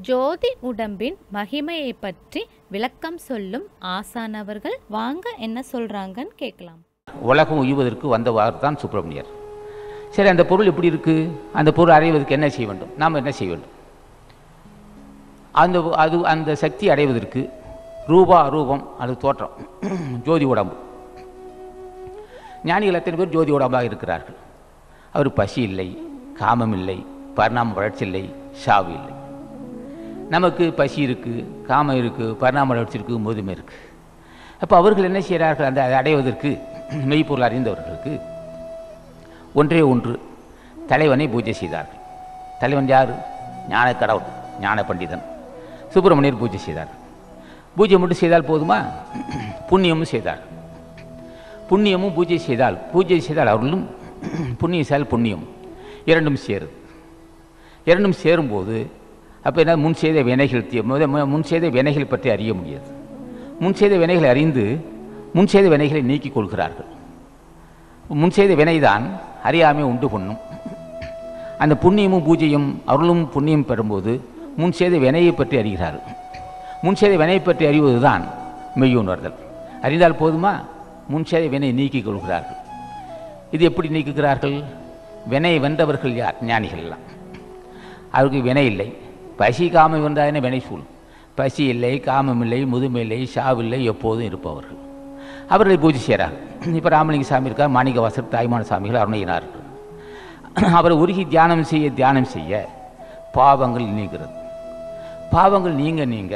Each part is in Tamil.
ஜோதி உடம்பின் மகிமையை பற்றி விளக்கம் சொல்லும் ஆசானவர்கள் வாங்க என்ன சொல்றாங்கன்னு கேட்கலாம் உலகம் உய்வதற்கு வந்தவாறு தான் சுப்பிரமணியர் சரி அந்த பொருள் எப்படி இருக்கு அந்த பொருள் அடைவதற்கு என்ன செய்ய வேண்டும் நாம் என்ன செய்ய வேண்டும் அந்த அது அந்த சக்தி அடைவதற்கு ரூபா ரூபம் அது தோற்றம் ஜோதி உடம்பு ஞானிகள் எத்தனை பேர் ஜோதி உடம்பாக இருக்கிறார்கள் அவர் பசி இல்லை காமம் இல்லை பரிணாம வளர்ச்சி இல்லை சாவு இல்லை நமக்கு பசி இருக்குது காமம் இருக்குது பரிணாம வளர்ச்சி இருக்குது முதுமை இருக்குது அப்போ அவர்கள் என்ன செய்கிறார்கள் அந்த அதை அடைவதற்கு மெய்ப்பொருள் அறிந்தவர்களுக்கு ஒன்றே ஒன்று தலைவனை பூஜை செய்தார்கள் தலைவன் யார் ஞான கடவுள் ஞான பண்டிதன் சுப்பிரமணியர் பூஜை செய்தார் பூஜை மட்டும் செய்தால் போதுமா புண்ணியமும் செய்தார் புண்ணியமும் பூஜை செய்தால் பூஜை செய்தால் அவர்களும் புண்ணியம் செய்தால் புண்ணியம் இரண்டும் சேருது இரண்டும் சேரும்போது அப்போ என்ன முன் செய்த வினைகள் தி- முத- மு- முன் செய்த வினைகள் பற்றி அறிய முடியாது முன் செய்த வினைகளை அறிந்து முன் செய்த வினைகளை நீக்கிக் கொள்கிறார்கள் முன் செய்த வினைதான் அறியாமை உண்டு பண்ணும் அந்த புண்ணியமும் பூஜையும் அருளும் புண்ணியம் பெறும்போது முன் செய்த வினையை பற்றி அறிகிறார்கள் முன் செய்த வினையை பற்றி அறிவது தான் மெய்யுணர்தல் அறிந்தால் போதுமா முன் செய்த வினை நீக்கிக் கொள்கிறார்கள் இது எப்படி நீக்குகிறார்கள் வினை வென்றவர்கள் யார் ஞானிகள் எல்லாம் அவருக்கு வினை இல்லை பசி காமம் வந்தானே வினை சூழ் பசி இல்லை காமம் இல்லை முதுமை இல்லை சாவில்லை எப்போதும் இருப்பவர்கள் அவர்களை பூஜை செய்கிறார்கள் இப்போ ராமலிங்க சாமி இருக்கார் மாணிக்க வாசர் தாய்மான சாமிகள் அருணையினார்கள் அவரை உருகி தியானம் செய்ய தியானம் செய்ய பாவங்கள் நீங்கிறது பாவங்கள் நீங்க நீங்க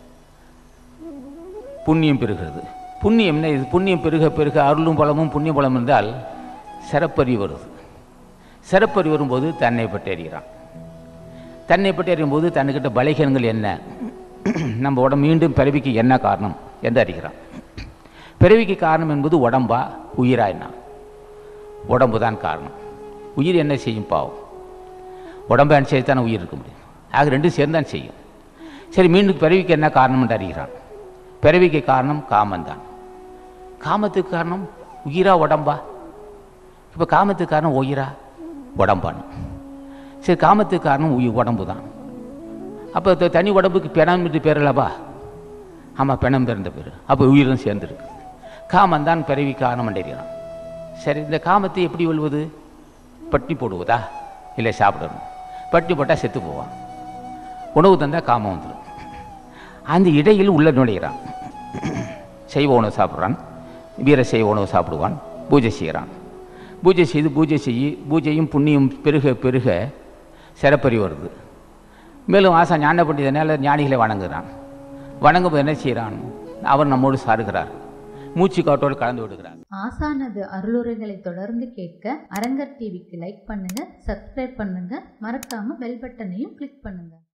புண்ணியம் பெறுகிறது புண்ணியம் என்ன இது புண்ணியம் பெருக பெருக அருளும் பலமும் புண்ணிய பலம் என்றால் சிறப்பறி வருது சிறப்பறி வரும்போது தன்னை பற்றி அறிகிறான் தன்னை பற்றி அறியும்போது தன்னுக்கிட்ட பலகீனங்கள் என்ன நம்ம உடம்பு மீண்டும் பிறவிக்கு என்ன காரணம் என்று அறிகிறான் பிறவிக்கு காரணம் என்பது உடம்பா உயிரா என்ன உடம்பு தான் காரணம் உயிர் என்ன செய்யும் பாவம் உடம்பை அனுசரித்து தானே உயிர் இருக்க முடியும் ஆக ரெண்டும் சேர்ந்து தான் செய்யும் சரி மீண்டும் பிறவிக்கு என்ன காரணம் என்று அறிகிறான் பிறவிக்கு காரணம் காமந்தான் காமத்துக்கு காரணம் உயிரா உடம்பா இப்போ காமத்துக்கு காரணம் உயிரா உடம்பான்னு சரி காமத்துக்கு காரணம் உயிர் உடம்பு தான் அப்போ த- தனி உடம்புக்கு பிணம் என்று பேர் அல்லவா ஆமாம் பிணம் பிறந்த பேர் அப்போ உயிரும் சேர்ந்துருக்கு காமம் தான் பிறவி காரணம் அடைகிறான் சரி இந்த காமத்தை எப்படி வெல்வது பட்டி போடுவதா இல்லை சாப்பிடணும் பட்டி போட்டால் செத்து போவான் உணவு தந்தால் காமம் வந்துடும் அந்த இடையில் உள்ள நுழைகிறான் சைவ உணவு சாப்பிட்றான் வீர சைவ உணவு சாப்பிடுவான் பூஜை செய்கிறான் பூஜை செய்து பூஜை செய்ய பூஜையும் புண்ணியம் பெருக பெருக சிறப்பறி வருது மேலும் ஆசா ஞான பண்டிதனால ஞானிகளை வணங்குகிறான் வணங்கும்போது என்ன செய்கிறான் அவர் நம்மோடு சாருகிறார் மூச்சு காட்டோடு கலந்து விடுகிறார் ஆசானது அருளுரைகளை தொடர்ந்து கேட்க அரங்கர் டிவிக்கு லைக் பண்ணுங்க சப்ஸ்கிரைப் பண்ணுங்க மறக்காம பெல் பட்டனையும் கிளிக் பண்ணுங்க